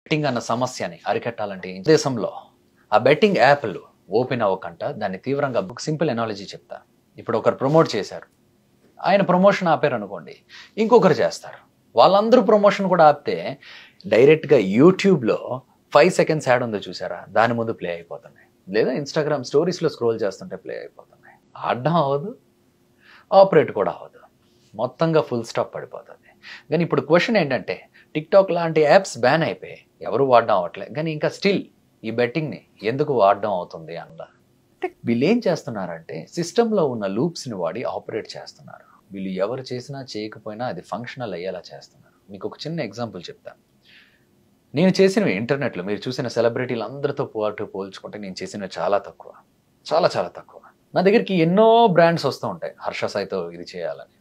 betting అన్న సమస్యని అరికట్టాలంటే ఈ దేశంలో ఆ బెట్టింగ్ యాప్లు ఓపెన్ అవ్వకుండా దాన్ని తీవ్రంగా ఒక సింపుల్ ఎనాలజీ చెప్తా ఇప్పుడు ఒకరు ప్రమోట్ చేశారు ఆయన ప్రమోషన్ ఆపారు అనుకోండి ఇంకొకరు చేస్తారు వాళ్ళందరూ ప్రమోషన్ కూడా ఆపితే డైరెక్ట్గా యూట్యూబ్లో ఫైవ్ సెకండ్స్ యాడ్ ఉందో చూసారా దాని ముందు ప్లే అయిపోతున్నాయి లేదా ఇన్స్టాగ్రామ్ స్టోరీస్లో స్క్రోల్ చేస్తుంటే ప్లే అయిపోతున్నాయి ఆడడం అవ్వదు ఆపరేట్ కూడా అవ్వదు మొత్తంగా ఫుల్ స్టాప్ పడిపోతుంది కానీ ఇప్పుడు క్వశ్చన్ ఏంటంటే టిక్టాక్ లాంటి యాప్స్ బ్యాన్ అయిపోయాయి ఎవరు వాడడం అవ్వట్లేదు కానీ ఇంకా స్టిల్ ఈ బెట్టింగ్ని ఎందుకు వాడడం అవుతుంది అన్న అంటే వీళ్ళు ఏం చేస్తున్నారంటే సిస్టంలో ఉన్న లూప్స్ని వాడి ఆపరేట్ చేస్తున్నారు వీళ్ళు ఎవరు చేసినా చేయకపోయినా అది ఫంక్షనల్ అయ్యేలా చేస్తున్నారు మీకు ఒక చిన్న ఎగ్జాంపుల్ చెప్తాను నేను చేసినవి ఇంటర్నెట్లో మీరు చూసిన సెలబ్రిటీలు అందరితో పాటు పోల్చుకుంటే నేను చేసినవి చాలా తక్కువ చాలా చాలా తక్కువ నా దగ్గరికి ఎన్నో బ్రాండ్స్ వస్తూ ఉంటాయి హర్ష సాయితో ఇది చేయాలని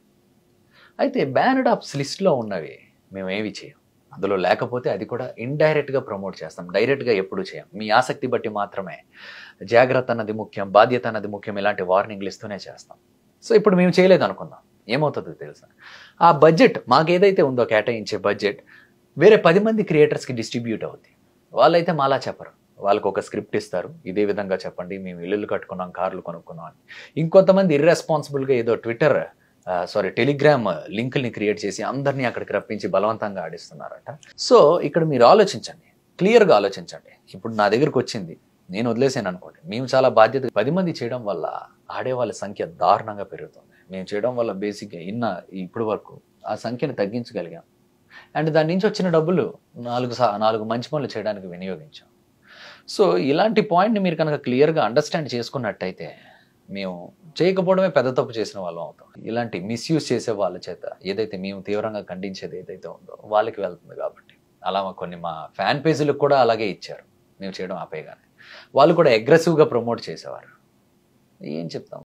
అయితే బ్యానడ్ ఆప్స్ లిస్ట్లో ఉన్నవి మేము ఏవి చేయం అందులో లేకపోతే అది కూడా ఇండైరెక్ట్గా ప్రమోట్ చేస్తాం డైరెక్ట్గా ఎప్పుడు చేయం మీ ఆసక్తి బట్టి మాత్రమే జాగ్రత్త అన్నది ముఖ్యం బాధ్యత అన్నది ముఖ్యం ఇలాంటి వార్నింగ్లు ఇస్తూనే చేస్తాం సో ఇప్పుడు మేము చేయలేదు అనుకుందాం ఏమవుతుందో తెలుసా ఆ బడ్జెట్ మాకు ఏదైతే ఉందో కేటాయించే బడ్జెట్ వేరే పది మంది క్రియేటర్స్కి డిస్ట్రిబ్యూట్ అవుతుంది వాళ్ళైతే మాలా చెప్పరు వాళ్ళకు ఒక స్క్రిప్ట్ ఇస్తారు ఇదే విధంగా చెప్పండి మేము ఇల్లులు కట్టుకున్నాం కార్లు కొనుక్కున్నాం అని ఇంకొంతమంది ఇర్రెస్పాన్సిబుల్గా ఏదో ట్విట్టర్ సారీ టెలిగ్రామ్ లింకుల్ని క్రియేట్ చేసి అందరినీ అక్కడికి రప్పించి బలవంతంగా ఆడిస్తున్నారట సో ఇక్కడ మీరు ఆలోచించండి క్లియర్గా ఆలోచించండి ఇప్పుడు నా దగ్గరికి వచ్చింది నేను వదిలేసాను అనుకోండి మేము చాలా బాధ్యత పది మంది చేయడం వల్ల ఆడే వాళ్ళ సంఖ్య దారుణంగా పెరుగుతుంది మేము చేయడం వల్ల బేసిక్గా ఇన్న ఇప్పుడు వరకు ఆ సంఖ్యను తగ్గించగలిగాం అండ్ దాని నుంచి వచ్చిన డబ్బులు నాలుగు సా నాలుగు మంచి పనులు చేయడానికి వినియోగించాం సో ఇలాంటి పాయింట్ని మీరు కనుక క్లియర్గా అండర్స్టాండ్ చేసుకున్నట్టయితే మేము చేయకపోవడమే పెద్ద తప్పు చేసిన వాళ్ళం అవుతాం ఇలాంటి మిస్యూజ్ చేసే వాళ్ళ చేత ఏదైతే మేము తీవ్రంగా ఖండించేది ఏదైతే ఉందో వాళ్ళకి వెళ్తుంది కాబట్టి అలా మా కొన్ని మా ఫ్యాన్ పేజీలకు కూడా అలాగే ఇచ్చారు మేము చేయడం ఆపేయగానే వాళ్ళు కూడా అగ్రెసివ్గా ప్రమోట్ చేసేవారు ఏం చెప్తాం